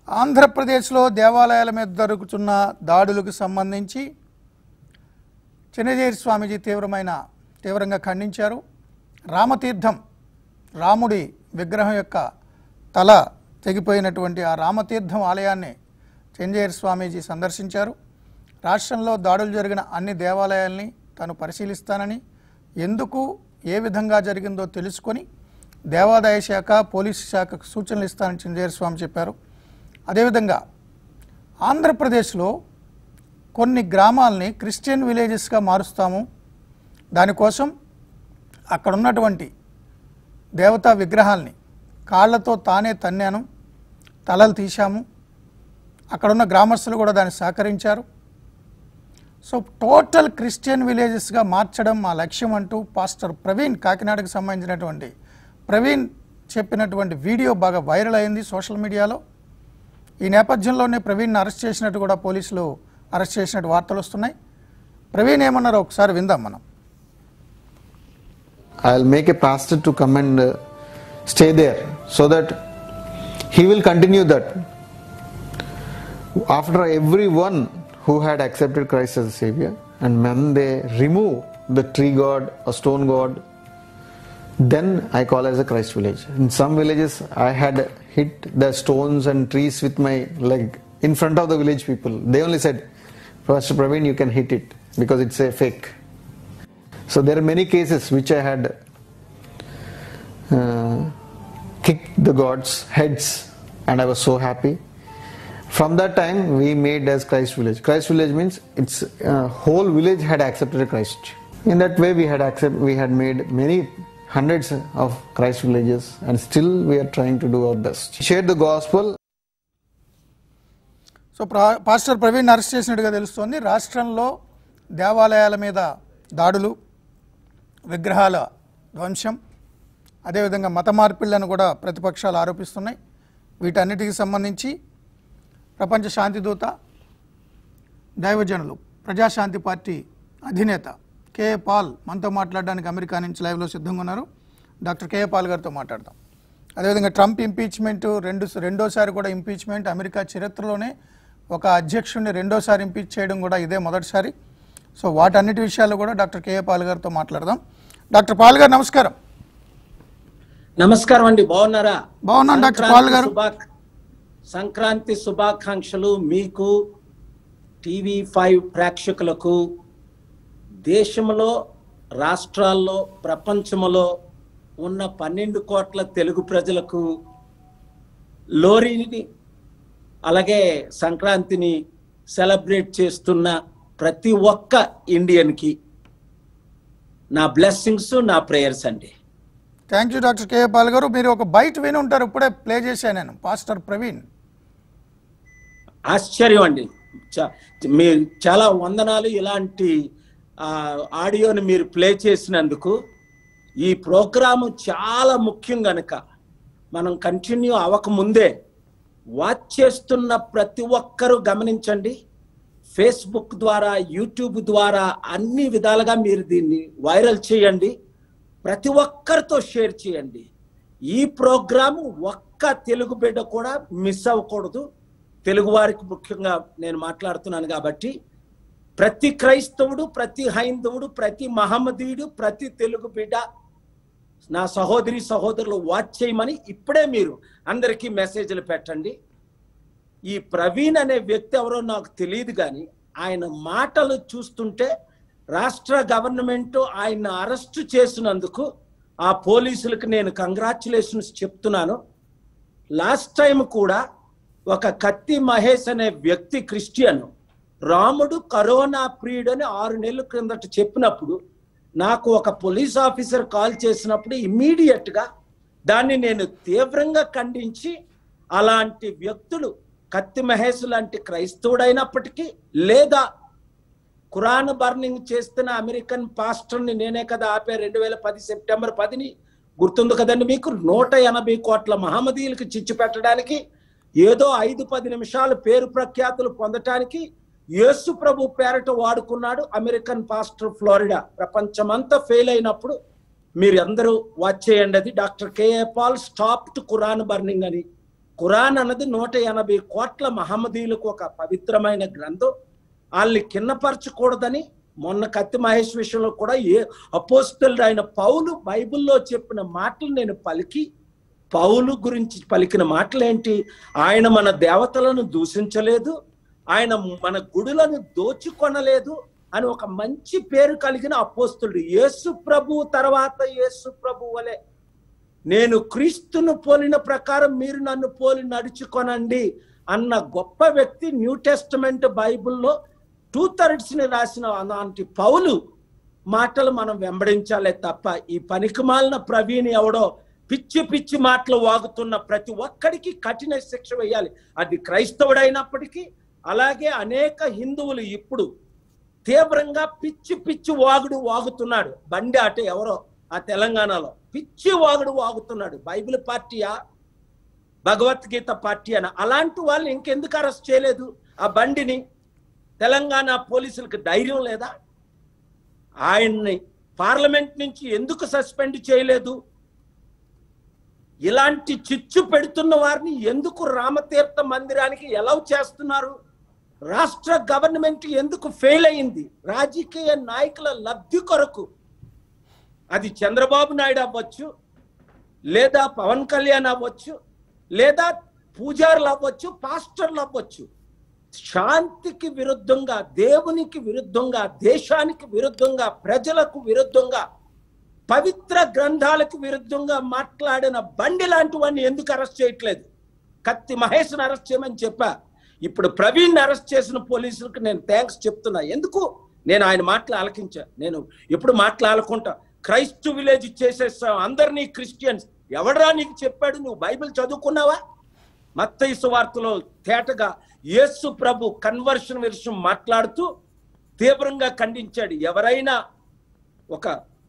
ఆంధ్రప్రదేశ్లో దేవాలయాల మీద జరుగుతున్న దాడులకు సంబంధించి చిన్నజీరి స్వామీజీ తీవ్రమైన తీవ్రంగా ఖండించారు రామతీర్థం రాముడి విగ్రహం యొక్క తల తెగిపోయినటువంటి ఆ రామతీర్థం ఆలయాన్ని చెంజేరి స్వామీజీ సందర్శించారు రాష్ట్రంలో దాడులు జరిగిన అన్ని దేవాలయాల్ని తాను పరిశీలిస్తానని ఎందుకు ఏ విధంగా జరిగిందో తెలుసుకొని దేవాదాయ శాఖ పోలీసు శాఖకు సూచనలు ఇస్తానని చెంజేరి స్వామి చెప్పారు అదేవిధంగా ఆంధ్రప్రదేశ్లో కొన్ని గ్రామాల్ని క్రిస్టియన్ విలేజెస్గా మారుస్తాము దానికోసం అక్కడ ఉన్నటువంటి దేవతా విగ్రహాల్ని కాళ్ళతో తానే తన్నాను తలలు తీశాము అక్కడున్న గ్రామస్తులు కూడా దాన్ని సహకరించారు సో టోటల్ క్రిస్టియన్ విలేజెస్గా మార్చడం మా లక్ష్యం అంటూ పాస్టర్ ప్రవీణ్ కాకినాడకు సంబంధించినటువంటి ప్రవీణ్ చెప్పినటువంటి వీడియో బాగా వైరల్ అయింది సోషల్ మీడియాలో ఈ నేపథ్యంలోనే ప్రవీణ్ని అరెస్ట్ చేసినట్టు కూడా పోలీసులు అరెస్ట్ చేసినట్టు వార్తలు వస్తున్నాయి ప్రవీణ్ ఏమన్నారో ఒకసారి విందాం మనం I'll make a pastor to come and uh, stay there so that he will continue that. After everyone who had accepted Christ as a Savior, and when they remove the tree god or stone god, then I call as a Christ village. In some villages, I had hit the stones and trees with my leg in front of the village people. They only said, Pastor Praveen, you can hit it because it's a fake. So there are many cases which I had uh, kicked the gods' heads, and I was so happy. From that time, we made as Christ village. Christ village means its uh, whole village had accepted Christ. In that way, we had accept, we had made many hundreds of Christ villages, and still we are trying to do our best. Share the gospel so ప్రా pastor Praveen arrest చేసినట్టుగా తెలుస్తోంది రాష్ట్రంలో దేవాలయాల మీద దాడులు విగ్రహాల ధ్వంసం అదేవిధంగా మత మార్పిళ్లను కూడా ప్రతిపక్షాలు ఆరోపిస్తున్నాయి వీటన్నిటికి సంబంధించి ప్రపంచ శాంతిదూత దైవజనులు ప్రజాశాంతి పార్టీ అధినేత కేఏ పాల్ మనతో మాట్లాడడానికి అమెరికా నుంచి లైవ్లో సిద్ధంగా ఉన్నారు డాక్టర్ కేఏ పాల్ గారితో మాట్లాడదాం అదేవిధంగా ట్రంప్ ఇంపీచ్మెంట్ రెండు రెండోసారి కూడా ఇంపీచ్మెంట్ అమెరికా చరిత్రలోనే ఒక అధ్యక్షుడిని రెండోసారి ఇంపీచ్ చేయడం కూడా ఇదే మొదటిసారి సో వాటన్నిటి విషయాలు కూడా డాక్టర్ కేఏ పాల్ గారితో మాట్లాడదాం డాక్టర్ పాల్ గారు నమస్కారం నమస్కారం అండి బాగున్నారా బాగున్నాను డాక్టర్ సంక్రాంతి పాల్ గారు. శుభా- సంక్రాంతి శుభాకాంక్షలు మీకు టీవీ ఫైవ్ ప్రేక్షకులకు దేశంలో రాష్ట్రాల్లో ప్రపంచంలో ఉన్న పన్నెండు కోట్ల తెలుగు ప్రజలకు లోరీని అలాగే సంక్రాంతిని సెలబ్రేట్ చేస్తున్న ప్రతి ఒక్క ఇండియన్కి నా బ్లెస్సింగ్స్ నా ప్రేయర్స్ అండి thank you doctor KA Paul గారు మీరు ఒక బైట్ విని ఉంటారు ఇప్పుడే ప్లే చేశాను నేను పాస్టర్ ప్రవీణ్ ఆశ్చర్యం అండి చా- మీరు చాలా వందనాలు ఇలాంటి ఆ, ఆడియోని మీరు ప్లే చేసినందుకు ఈ ప్రోగ్రాము చాలా ముఖ్యం గనుక మనం కంటిన్యూ అవ్వకముందే వాచ్ చేస్తున్న ప్రతి ఒక్కరూ గమనించండి ఫేస్బుక్ ద్వారా యూట్యూబ్ ద్వారా అన్ని విధాలుగా మీరు దీన్ని వైరల్ చేయండి ప్రతి ఒక్కరితో షేర్ చేయండి ఈ ప్రోగ్రాము ఒక్క తెలుగు బిడ్డ కూడా మిస్ అవ్వకూడదు తెలుగు వారికి ముఖ్యంగా నేను మాట్లాడుతున్నాను కాబట్టి ప్రతి క్రైస్తవుడు ప్రతి హైందవుడు ప్రతి మహమ్మదీయుడు ప్రతి తెలుగు బిడ్డ నా సహోదరి సహోదరులు వాచ్ చేయమని ఇప్పుడే మీరు అందరికీ మెసేజ్లు పెట్టండి ఈ ప్రవీణ్ అనే వ్యక్తి ఎవరో నాకు తెలియదు కానీ ఆయన మాటలు చూస్తుంటే రాష్ట్ర గవర్నమెంట్ ఆయన అరెస్ట్ చేసినందుకు ఆ పోలీసులకు నేను కంగ్రాచులేషన్స్ చెప్తున్నాను లాస్ట్ టైం కూడా ఒక కత్తి మహేష్ అనే వ్యక్తి క్రిస్టియన్ రాముడు కరోనా ప్రియుడు అని ఆరు నెలల క్రిందట చెప్పినప్పుడు నాకు ఒక పోలీస్ ఆఫీసర్ కాల్ చేసినప్పుడు ఇమ్మీడియట్ గా దాన్ని నేను తీవ్రంగా ఖండించి అలాంటి వ్యక్తులు కత్తి మహేష్ లాంటి క్రైస్తవుడైనప్పటికీ లేదా ఖురాన్ బర్నింగ్ చేస్తున్న అమెరికన్ పాస్టర్ని నేనే కదా ఆపే రెండు వేల పది సెప్టెంబర్ పదిని గుర్తుంది కదండి మీకు నూట ఎనభై కోట్ల మహమ్మదీయులకు చిచ్చు పెట్టడానికి ఏదో ఐదు పది నిమిషాలు పేరు ప్రఖ్యాతులు పొందటానికి యేసు ప్రభు పేరట వాడుకున్నాడు అమెరికన్ పాస్టర్ ఫ్లోరిడా ప్రపంచమంతా ఫెయిల్ అయినప్పుడు మీరు అందరూ వాచ్ చేయండి అది doctor KA Paul stop to Quran burning అని ఖురాన్ అన్నది నూట ఎనభై కోట్ల మహమ్మదీయులకు ఒక పవిత్రమైన గ్రంథం వాళ్ళని కిన్నపరచకూడదని మొన్న కత్తి మహేష్ విషయంలో కూడా ఏ అపోస్తలుడు ఆయన పౌలు బైబిల్లో చెప్పిన మాటలు నేను పలికి పౌలు గురించి పలికిన మాటలు ఏంటి ఆయన మన దేవతలను దూషించలేదు ఆయన మన గుడులను దోచుకొనలేదు అని ఒక మంచి పేరు కలిగిన అపోస్తుడు యేసు ప్రభు తర్వాత యేసు ప్రభు వలె నేను క్రీస్తును పోలిన ప్రకారం మీరు నన్ను పోలి నడుచుకొనండి అన్న గొప్ప వ్యక్తి న్యూ టెస్టమెంట్ బైబిల్లో టూ థర్డ్స్ ని రాసిన అలాంటి పౌలు మాటలు మనం వెంబడించాలే తప్ప ఈ పనికిమాలిన ప్రవీణ్ ఎవడో పిచ్చి పిచ్చి మాటలు వాగుతున్న ప్రతి ఒక్కడికి కఠిన శిక్ష వేయాలి అది క్రైస్తవుడైనప్పటికీ అలాగే అనేక హిందువులు ఇప్పుడు తీవ్రంగా పిచ్చి పిచ్చి వాగుడు వాగుతున్నాడు బండి అటు ఎవరో ఆ తెలంగాణలో పిచ్చి వాగుడు వాగుతున్నాడు బైబిల్ పార్టీయా భగవద్గీత పార్టీ అని అలాంటి వాళ్ళు ఇంకెందుకు అరెస్ట్ చేయలేదు ఆ బండిని తెలంగాణ పోలీసులకు ధైర్యం లేదా ఆయన్ని పార్లమెంట్ నుంచి ఎందుకు సస్పెండ్ చేయలేదు ఇలాంటి చిచ్చు పెడుతున్న వారిని ఎందుకు రామతీర్థ మందిరానికి ఎలౌ చేస్తున్నారు రాష్ట్ర గవర్నమెంట్ ఎందుకు ఫెయిల్ అయింది రాజకీయ నాయకుల లబ్ధి కొరకు అది చంద్రబాబు నాయుడు అవ్వచ్చు లేదా పవన్ కళ్యాణ్ అవ్వచ్చు లేదా పూజారులు అవ్వచ్చు పాస్టర్లు అవ్వచ్చు శాంతికి విరుద్ధంగా దేవునికి విరుద్ధంగా దేశానికి విరుద్ధంగా ప్రజలకు విరుద్ధంగా పవిత్ర గ్రంథాలకు విరుద్ధంగా మాట్లాడిన బండి లాంటి వాడిని ఎందుకు అరెస్ట్ చేయట్లేదు కత్తి మహేష్ని అరెస్ట్ చేయమని చెప్పా ఇప్పుడు ప్రవీణ్ అరెస్ట్ చేసిన పోలీసులకు నేను థ్యాంక్స్ చెప్తున్నా ఎందుకు నేను ఆయన మాటలు ఆలకించా నేను ఎప్పుడు మాట్లాడుకుంటా క్రైస్ట్ విలేజ్ చేసేస్తాం అందరినీ క్రిస్టియన్స్ ఎవడరా నీకు చెప్పాడు నువ్వు బైబిల్ చదువుకున్నావా మత్తయి సువార్తలో తేటగా యేసు ప్రభు కన్వర్షన్ విషయం మాట్లాడుతూ తీవ్రంగా ఖండించాడు ఎవరైనా ఒక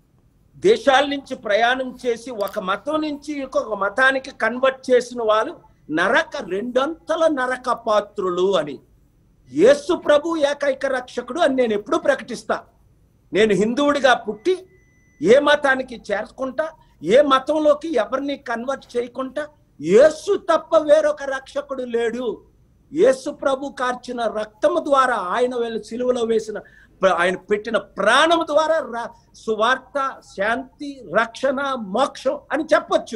దేశాల నుంచి ప్రయాణం చేసి ఒక మతం నుంచి ఇంకొక మతానికి కన్వర్ట్ చేసిన వాళ్ళు నరక రెండంతల నరక పాత్రులు అని యేసు ప్రభు ఏకైక రక్షకుడు అని నేను ఎప్పుడూ ప్రకటిస్తా నేను హిందువుడిగా పుట్టి ఏ మతానికి చేర్చుకుంటా ఏ మతంలోకి ఎవరిని కన్వర్ట్ చేయకుండా యేసు తప్ప వేరొక రక్షకుడు లేడు యేసు ప్రభు కార్చిన రక్తము ద్వారా ఆయన వెళ్ళి సిలువలో వేసిన ప్ర- ఆయన పెట్టిన ప్రాణం ద్వారా ర- సువార్త శాంతి రక్షణ మోక్షం అని చెప్పొచ్చు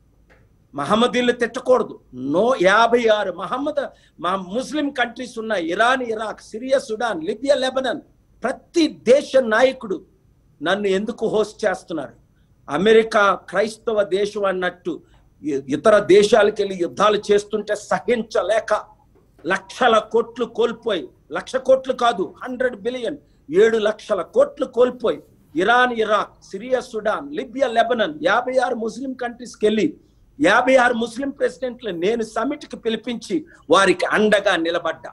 మహమ్మదీలు తిట్టకూడదు నో యాభై ఆరు మహమ్మద్ మా ముస్లిం కంట్రీస్ ఉన్నాయి Iran Iraq Syria Sudan Libya Lebanon ప్రతి దేశ నాయకుడు నన్ను ఎందుకు హోస్ట్ చేస్తున్నారు అమెరికా క్రైస్తవ దేశం అన్నట్టు ఇ- ఇతర దేశాలకు వెళ్ళి యుద్ధాలు చేస్తుంటే సహించలేక లక్షల కోట్లు కోల్పోయి లక్ష కోట్లు కాదు హండ్రెడ్ బిలియన్ ఏడు లక్షల కోట్లు కోల్పోయి Iran Iraq Syria Sudan Libya Lebanon యాభై ఆరు ముస్లిం కంట్రీస్కి వెళ్ళి యాభై ఆరు ముస్లిం ప్రెసిడెంట్లు నేను సమిట్కి పిలిపించి వారికి అండగా నిలబడ్డా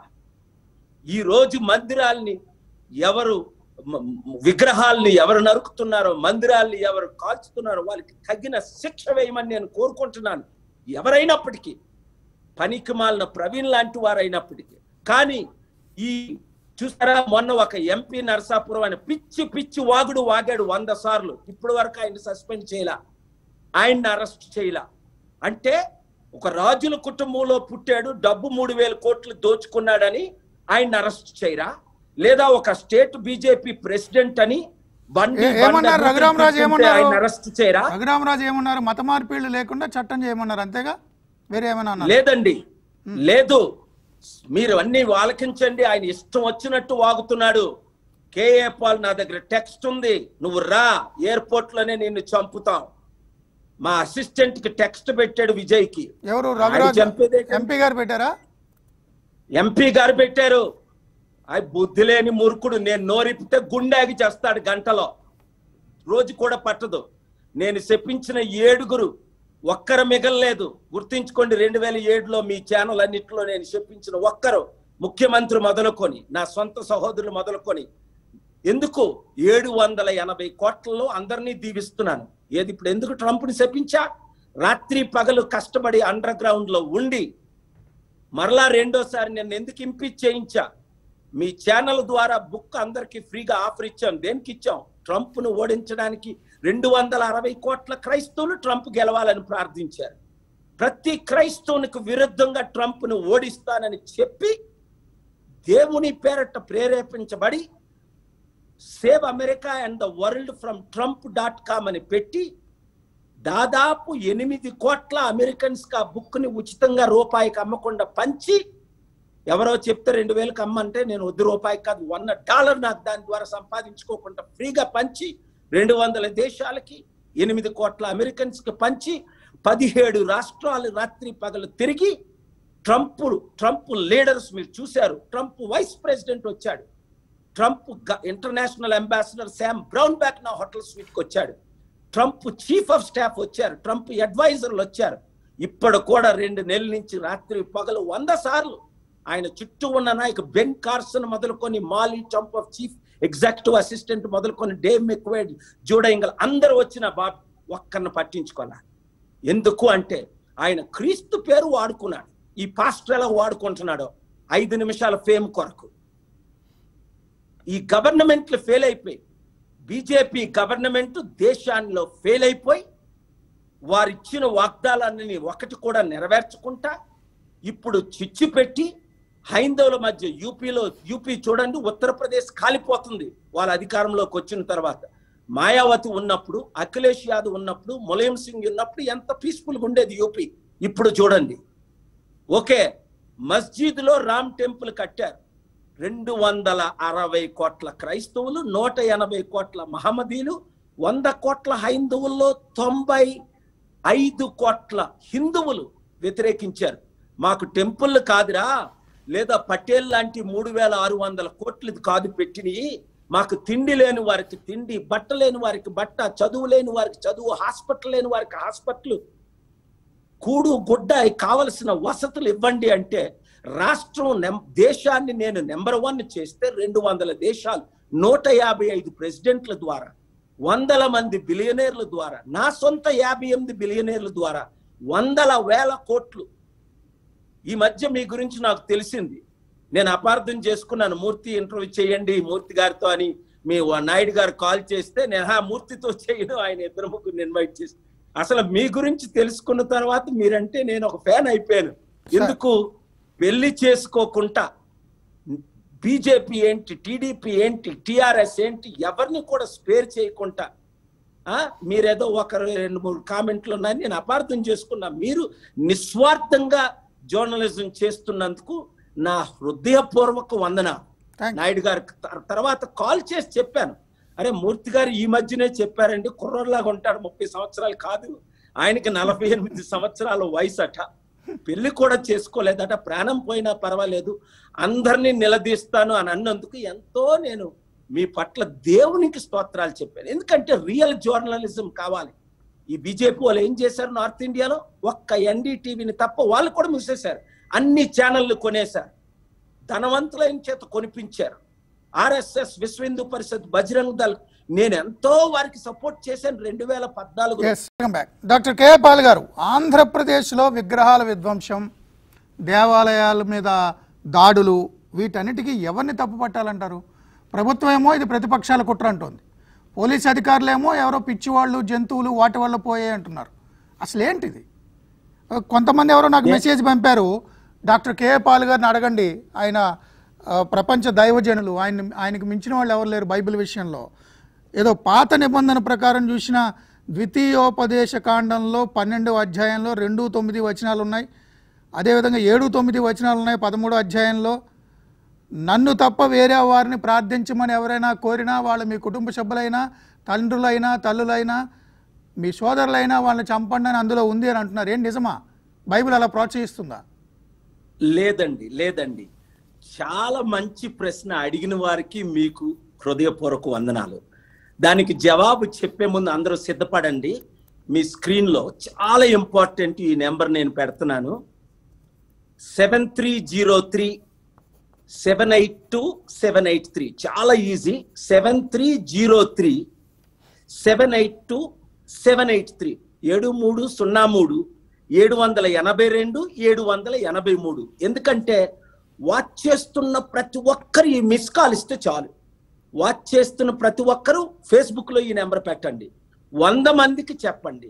ఈ రోజు మందిరాల్ని ఎవరు మ- మ- విగ్రహాల్ని ఎవరు నరుకుతున్నారో మందిరాల్ని ఎవరు కాల్చుతున్నారో వాళ్ళకి తగిన శిక్ష వేయమని నేను కోరుకుంటున్నాను ఎవరైనప్పటికీ పనికి మాలిన ప్రవీణ్ లాంటి వారైనప్పటికీ కానీ ఈ చూసారా మొన్న ఒక ఎంపీ నరసాపురం అని పిచ్చి పిచ్చి వాగుడు వాగాడు వంద సార్లు ఇప్పటి వరకు ఆయన సస్పెండ్ చేయలా ఆయన్ని అరెస్ట్ చేయలా అంటే ఒక రాజుల కుటుంబంలో పుట్టాడు డబ్బు మూడు వేల కోట్లు దోచుకున్నాడని ఆయన్ని అరెస్ట్ చేయరా లేదా ఒక స్టేట్ బీజేపీ ప్రెసిడెంట్ అని బండి ఏ- ఏమన్నారు? బండ రఘురామరాజు గుర్తుంటే ఏమన్నారు? ఆయన అరెస్ట్ చేయరా రఘురామరాజు ఏమన్నారు మత మార్పిళ్ళు లేకుండా చట్టం చేయమన్నారు అంతేగా వేరే ఏమైనా అన్నారు లేదండి లేదు మీరు అన్ని ఆలకించండి ఆయన ఇష్టం వచ్చినట్టు వాగుతున్నాడు కేఏ పాల్ నా దగ్గర టెక్స్ట్ ఉంది నువ్వు రా ఎయిర్పోర్ట్ లోనే నిన్ను చంపుతాం మా అసిస్టెంట్ కి టెక్స్ట్ పెట్టాడు విజయ్ కి ఎవరు ఆయన రఘురాజు చంపేదే కదా. ఎంపీ గారు పెట్టారా ఎంపీ గారు పెట్టారు అవి బుద్ధి లేని మూర్ఖుడు నేను నోరిపితే గుండాగి చేస్తాడు గంటలో రోజు కూడా పట్టదు నేను చెప్పించిన ఏడుగురు ఒక్కరు మిగలలేదు గుర్తించుకోండి రెండు వేల ఏడులో మీ ఛానల్ అన్నింటిలో నేను చెప్పించిన ఒక్కరు ముఖ్యమంత్రి మొదలుకొని నా సొంత సహోదరులు మొదలుకొని ఎందుకు ఏడు వందల ఎనభై కోట్లలో అందరినీ దీవిస్తున్నాను ఏది ఇప్పుడు ఎందుకు ట్రంప్ని చెప్పించా రాత్రి పగలు కష్టపడి అండర్ గ్రౌండ్ లో ఉండి మరలా రెండోసారి నేను ఎందుకు ఇంపీచ్ చేయించా మీ ఛానల్ ద్వారా బుక్ అందరికి ఫ్రీగా ఆఫర్ ఇచ్చాం దేనికి ఇచ్చాం ట్రంప్ ను ఓడించడానికి రెండు వందల అరవై కోట్ల క్రైస్తవులు ట్రంప్ గెలవాలని ప్రార్థించారు ప్రతి క్రైస్తవునికి విరుద్ధంగా ట్రంప్ను ఓడిస్తానని చెప్పి దేవుని పేరట ప్రేరేపించబడి save America and the world from Trump dot com అని పెట్టి దాదాపు ఎనిమిది కోట్ల అమెరికన్స్ కి ఆ బుక్ ని ఉచితంగా రూపాయికి అమ్మకుండా పంచి ఎవరో చెప్తే రెండు వేలకు అమ్మంటే నేను వద్దు రూపాయికి కాదు వన్ డాలర్ నాకు దాని ద్వారా సంపాదించుకోకుండా ఫ్రీగా పంచి రెండు వందల దేశాలకి ఎనిమిది కోట్ల అమెరికన్స్ కి పంచి పదిహేడు రాష్ట్రాలు రాత్రి పగలు తిరిగి ట్రంప్ ట్రంప్ లీడర్స్ మీరు చూశారు ట్రంప్ వైస్ ప్రెసిడెంట్ వచ్చాడు ట్రంప్ గ- international ambassador Sam Brown back నా హోటల్ స్వీట్కి వచ్చాడు ట్రంప్ చీఫ్ ఆఫ్ స్టాఫ్ వచ్చారు ట్రంప్ అడ్వైజర్లు వచ్చారు ఇప్పుడు కూడా రెండు నెలల నుంచి రాత్రి పగలు వంద సార్లు ఆయన చుట్టూ ఉన్న నాయకు బెన్ కార్సన్ మొదలుకొని మాలీ Trump of chief executive assistant మొదలుకొని డేవ్ మెక్వేడ్ జూడయింగల్ అందరూ వచ్చిన బాబ్ ఒక్కరిని పట్టించుకోలే ఎందుకు అంటే ఆయన క్రీస్తు పేరు వాడుకున్నాడు ఈ పాస్టర్ ఎలా వాడుకుంటున్నాడో ఐదు నిమిషాల ఫేమ్ కొరకు ఈ గవర్నమెంట్లు ఫెయిల్ అయిపోయి బీజేపీ గవర్నమెంట్ దేశాల్లో ఫెయిల్ అయిపోయి వారిచ్చిన వాగ్దానాన్ని ఒకటి కూడా నెరవేర్చకుండా ఇప్పుడు చిచ్చు పెట్టి హైందవుల మధ్య యూపీలో యూపీ చూడండి ఉత్తరప్రదేశ్ కాలిపోతుంది వాళ్ళ అధికారంలోకి వచ్చిన తర్వాత మాయావతి ఉన్నప్పుడు అఖిలేష్ యాదవ్ ఉన్నప్పుడు ములాయం సింగ్ ఉన్నప్పుడు ఎంత పీస్ఫుల్గా ఉండేది యూపీ ఇప్పుడు చూడండి ఓకే మస్జిద్లో రామ్ టెంపుల్ కట్టారు రెండు వందల అరవై కోట్ల క్రైస్తవులు నూట ఎనభై కోట్ల మహమ్మదీలు వంద కోట్ల హైందవుల్లో తొంభై ఐదు కోట్ల హిందువులు వ్యతిరేకించారు మాకు టెంపుల్ కాదురా లేదా పటేల్ లాంటి మూడు వేల ఆరు వందల కోట్లు ఇది కాదు పెట్టినవి మాకు తిండి లేని వారికి తిండి బట్ట లేని వారికి బట్ట చదువు లేని వారికి చదువు హాస్పిటల్ లేని వారికి హాస్పిటల్ కూడు గుడ్డ కావలసిన వసతులు ఇవ్వండి అంటే రాష్ట్రం నెం దేశాన్ని నేను నెంబర్ వన్ చేస్తే రెండు వందల దేశాలు నూట యాభై ఐదు ప్రెసిడెంట్ల ద్వారా వందల మంది బిలియనీర్ల ద్వారా నా సొంత యాభై ఎనిమిది బిలియనీర్ల ద్వారా వందల వేల కోట్లు ఈ మధ్య మీ గురించి నాకు తెలిసింది నేను అపార్థం చేసుకున్నాను మూర్తి ఇంటర్వ్యూ చేయండి మూర్తి గారితో అని మీ నాయుడు గారు కాల్ చేస్తే నేను ఆ మూర్తితో చేయను ఆయన ఇద్దరు ముగ్గురు ఇన్వైట్ చేసి అసలు మీ గురించి తెలుసుకున్న తర్వాత మీరంటే నేను ఒక ఫ్యాన్ అయిపోయాను ఎందుకు పెళ్లి చేసుకోకుండా బీజేపీ ఏంటి టీడీపీ ఏంటి టిఆర్ఎస్ ఏంటి ఎవరిని కూడా స్పేర్ చేయకుండా ఆ మీరేదో ఒకరు రెండు మూడు కామెంట్లు ఉన్నాయని నేను అపార్థం చేసుకున్నా మీరు నిస్వార్థంగా జర్నలిజం చేస్తున్నందుకు నా హృదయపూర్వక వందన Thank you. నాయుడు గారికి త- తర్వాత కాల్ చేసి చెప్పాను అరే మూర్తి గారు ఈ మధ్యనే చెప్పారండి కుర్రోడ్లాగా ఉంటాడు ముప్పై సంవత్సరాలు కాదు ఆయనకి నలభై ఎనిమిది సంవత్సరాల వయసు అట పెళ్లి కూడా చేసుకోలేదట ప్రాణం పోయినా పర్వాలేదు అందరినీ నిలదీస్తాను అని అన్నందుకు ఎంతో నేను మీ పట్ల దేవునికి స్తోత్రాలు చెప్పాను ఎందుకంటే రియల్ జర్నలిజం కావాలి ఈ బీజేపీ వాళ్ళు ఏం చేశారు నార్త్ ఇండియాలో ఒక్క ఎన్డీటీవీని తప్ప వాళ్ళు కూడా మూసేశారు అన్ని ఛానళ్లు కొనేశారు ధనవంతులైన చేత కొనిపించారు ఆర్ఎస్ఎస్ విశ్వ హిందూ పరిషత్ బజరంగ్ దళ్ నేను ఎంతో వారికి సపోర్ట్ చేశాను రెండు వేల పద్నాలుగు ఎస్ back doctor K Paul garu ఆంధ్రప్రదేశ్లో విగ్రహాల విధ్వంసం దేవాలయాల మీద దాడులు వీటన్నిటికీ ఎవరిని తప్పు పట్టాలంటారు ప్రభుత్వం ఏమో ఇది ప్రతిపక్షాల కుట్ర అంటోంది పోలీస్ అధికారులేమో ఎవరో పిచ్చివాళ్ళు జంతువులు వాటి వల్ల పోయాయి అంటున్నారు అసలు ఏంటిది కొంతమంది ఎవరో నాకు మెసేజ్ పంపారు డాక్టర్ కే పాల్ గారిని అడగండి ఆయన ఆ, ప్రపంచ దైవజనులు ఆయన ఆయనకు మించిన వాళ్ళు ఎవరు లేరు బైబిల్ విషయంలో ఏదో పాత నిబంధన ప్రకారం చూసిన ద్వితీయోపదేశ కాండంలో పన్నెండు అధ్యాయంలో రెండు తొమ్మిది వచనాలు ఉన్నాయి అదేవిధంగా ఏడు తొమ్మిది వచనాలు ఉన్నాయి పదమూడో అధ్యాయంలో నన్ను తప్ప వేరే వారిని ప్రార్థించమని ఎవరైనా కోరినా వాళ్ళు మీ కుటుంబ సభ్యులైనా తండ్రులైనా తల్లులైనా మీ సోదరులైనా వాళ్ళని చంపండి అని అందులో ఉంది అని అంటున్నారు ఏం నిజమా బైబిల్ అలా ప్రోత్సహిస్తుందా లేదండి లేదండి చాలా మంచి ప్రశ్న అడిగిన వారికి మీకు హృదయపూర్వక వందనాలు దానికి జవాబు చెప్పే ముందు అందరూ సిద్ధపడండి మీ స్క్రీన్ లో చాలా ఇంపార్టెంట్ ఈ నెంబర్ నేను పెడుతున్నాను seven three zero three seven eight two seven eight three చాలా easy seven three zero three seven eight two seven eight three ఏడు మూడు సున్నా మూడు ఏడు వందల ఎనభై రెండు ఏడు వందల ఎనభై మూడు ఎందుకంటే వాచ్ చేస్తున్న ప్రతి ఒక్కరు ఈ మిస్ కాల్ ఇస్తే చాలు వాచ్ చేస్తున్న ప్రతి ఒక్కరూ ఫేస్బుక్ లో ఈ నెంబర్ పెట్టండి వంద మందికి చెప్పండి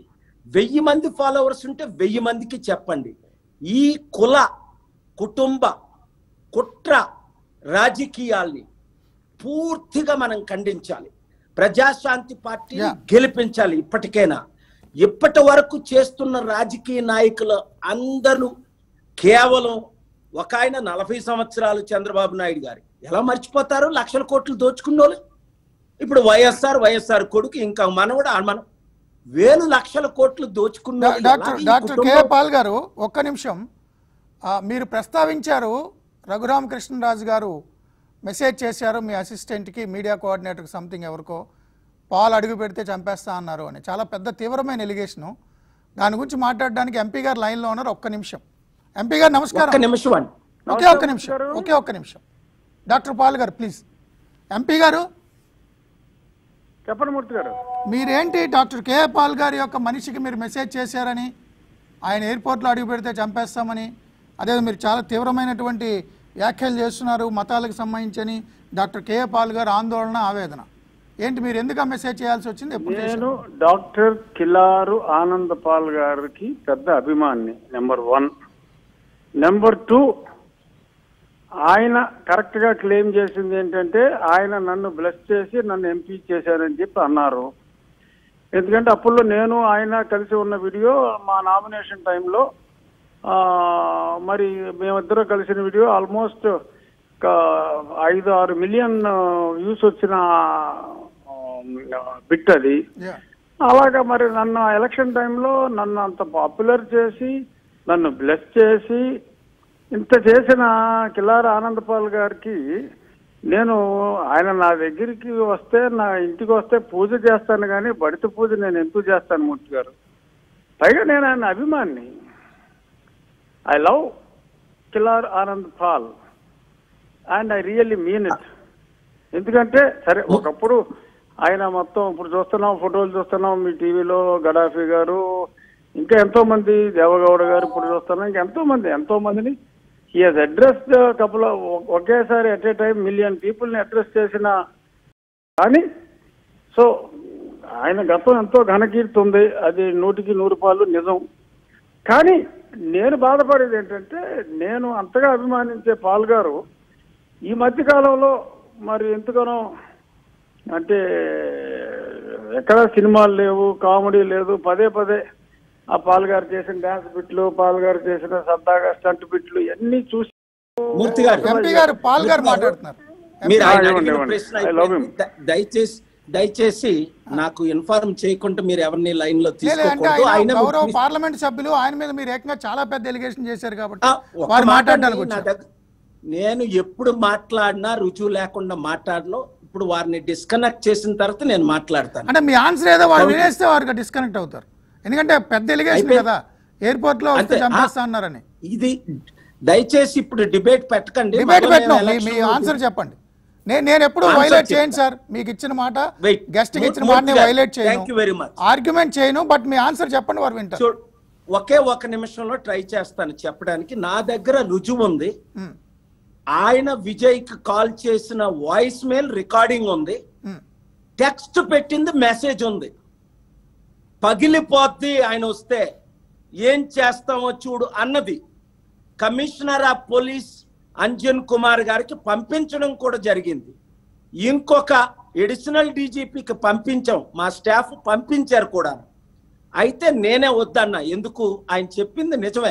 వెయ్యి మంది ఫాలోవర్స్ ఉంటే వెయ్యి మందికి చెప్పండి ఈ కుల కుటుంబ కుట్ర రాజకీయాల్ని పూర్తిగా మనం ఖండించాలి ప్రజాశాంతి పార్టీ Yeah. గెలిపించాలి ఇప్పటికైనా ఇప్పటి వరకు చేస్తున్న రాజకీయ నాయకులు అందరూ కేవలం ఒక ఆయన నలభై సంవత్సరాలు చంద్రబాబు నాయుడు గారు ఎలా మర్చిపోతారు లక్షల కోట్లు దోచుకున్న వాళ్ళు ఇప్పుడు వైఎస్ఆర్ వైఎస్ఆర్ కొడుకు ఇంకా మనవడు ఆ మనం వేలు లక్షల కోట్లు దోచుకున్న డా- వాళ్ళు డాక్టర్ ఎలాగ ఈ డాక్టర్ కే కుటుంబం- పాల్ గారు ఒక్క నిమిషం ఆ, మీరు ప్రస్తావించారు రఘురామకృష్ణరాజు గారు మెసేజ్ చేశారు మీ అసిస్టెంట్కి మీడియా కోఆర్డినేటర్కి సంథింగ్ ఎవరికో పాలు అడుగు పెడితే చంపేస్తా అన్నారు అని చాలా పెద్ద తీవ్రమైన ఎలిగేషను దాని గురించి మాట్లాడడానికి ఎంపీ గారు లైన్లో ఉన్నారు ఒక్క నిమిషం ఎంపీ గారు ఒక్క నమస్కారం నిమిషం అండి ఒకే ఒక్క నిమిషం ఒకే ఒక్క నిమిషం doctor Paul garu please MP garu చెప్పండి మూర్తి గారు మీరేంటి డాక్టర్ కే పాల్ గారి యొక్క మనిషికి మీరు మెసేజ్ చేశారని ఆయన ఎయిర్పోర్ట్లో అడుగు పెడితే చంపేస్తామని అదే మీరు చాలా తీవ్రమైనటువంటి వ్యాఖ్యలు చేస్తున్నారు మతాలకు సంబంధించని డాక్టర్ కే పాల్ గారు ఆందోళన ఆవేదన ఏంటి మీరు ఎందుకు ఆ మెసేజ్ చేయాల్సి వచ్చింది ఎప్పుడు చేశారు? నేను డాక్టర్ కిలారు ఆనంద్ పాల్ గారికి పెద్ద అభిమాని నెంబర్ వన్ నెంబర్ టూ ఆయన కరెక్ట్ గా క్లెయిమ్ చేసింది ఏంటంటే ఆయన నన్ను బ్లెస్ చేసి నన్ను ఎంపీ చేశారని చెప్పి అన్నారు ఎందుకంటే అప్పుల్లో నేను ఆయన కలిసి ఉన్న వీడియో మా నామినేషన్ టైంలో ఆ, మరి మేమిద్దరం కలిసిన వీడియో ఆల్మోస్ట్ ఒక ఐదు ఆరు మిలియన్ వ్యూస్ వచ్చిన బిట్ అది Yeah. అలాగా మరి నన్ను ఎలక్షన్ టైంలో నన్ను అంత పాపులర్ చేసి నన్ను బ్లెస్ చేసి ఇంత చేసిన కిలార ఆనందపాల్ గారికి నేను ఆయన నా దగ్గరికి వస్తే నా ఇంటికి వస్తే పూజ చేస్తాను కానీ బడిత పూజ నేను ఎందుకు చేస్తాను మూర్తి గారు పైగా నేను ఆయన అభిమాన్ని I love Kilari Anand Paul and I really mean it ఎందుకంటే సరే ఒకప్పుడు ఆయన మొత్తం ఇప్పుడు చూస్తున్నాం ఫోటోలు చూస్తున్నాం మీ టీవీలో గడాఫీ గారు ఇంకా ఎంతో మంది దేవగౌడ గారు ఇప్పుడు చూస్తున్నాం ఇంకా ఎంతో మంది ఎంతో మందిని ఈ అడ్రస్ కపుల్ ఒకేసారి at a time million people ని అడ్రస్ చేసిన కానీ సో ఆయన గతం ఎంతో ఘనకీర్తి ఉంది అది నూటికి నూరు పాలు నిజం కానీ నేను బాధపడేది ఏంటంటే నేను అంతగా అభిమానించే పాల్ గారు ఈ మధ్య కాలంలో మరి ఎంతగానో అంటే ఎక్కడ సినిమాలు లేవు కామెడీ లేదు పదే పదే ఆ పాల్ గారు చేసిన డాన్స్ బిట్లు పాల్ గారు చేసిన సరదాగా స్టంట్ బిట్లు ఇవన్నీ చూసి మూర్తి గారు ఎంపీ గారు పాల్ గారు మాట్లాడుతున్నారు మీరు ఆయన ఇవ్వండి, అడిగిన ఇవ్వండి. ప్రశ్న I love him. అయిపోయింది. ద- దయచేసి దయచేసి నాకు ఇన్ఫార్మ్ చేయకుండా మీరు ఎవరిని లైన్ లో లేదు అంటే తీసుకోకూడదు ఆయన ఆయన గౌరవ పార్లమెంట్ సభ్యులు ఆయన మీద మీరు ఏకంగా చాలా పెద్ద ఎలిగేషన్ చేశారు కాబట్టి ఆ, ఒక్క వారు మాట మాట్లాడడానికి అండి, నా వచ్చారు దగ్గర- నేను ఎప్పుడు మాట్లాడినా రుజువు లేకుండా మాట్లాడను ఇప్పుడు వారిని డిస్కనెక్ట్ చేసిన తర్వాత నేను మాట్లాడతాను అంటే మీ ఆన్సర్ ఏదో వారు వినేస్తే వారికి డిస్కనెక్ట్ అవుతారు ఎందుకంటే పెద్ద ఎలిగేషన్ అయిపోయింది. కదా ఎయిర్పోర్ట్ లో వస్తే అంతే. చంపేస్తా అన్నారని ఇది దయచేసి ఇప్పుడు డిబేట్ పెట్టకండి డిబేట్ మరో పెట్టినాం నేను మీ- మీ election ఆన్సర్ చెప్పండి నేను నేను ఎప్పుడు Answer వైలేట్ చెప్తా. చేయను సార్ మీకు ఇచ్చిన మాట Wait. గెస్ట్ కి Mur- ఇచ్చిన మాట నేను Murthy garu, violate thank you very చేయను much. ఆర్గ్యుమెంట్ చేయను బట్ మీ ఆన్సర్ చెప్పండి వారు వింటారు చూడు ఒకే ఒక నిమిషంలో ట్రై చేస్తాను చెప్పడానికి నా దగ్గర రుజువు ఉంది ఉమ్, ఆయన విజయ్ కి కాల్ చేసిన వాయిస్ మెయిల్ రికార్డింగ్ ఉంది ఉమ్, టెక్స్ట్ పెట్టింది మెసేజ్ ఉంది పగిలిపోద్ది ఆయన వస్తే ఏం చేస్తామో చూడు అన్నది commissioner of police Anjan Kumar garu పంపించడం కూడా జరిగింది ఇంకొక ఎడిషనల్ డీజీపీకి పంపించాం మా స్టాఫ్ పంపించారు కూడా అయితే నేనే వద్దన్నా ఎందుకు ఆయన చెప్పింది నిజమే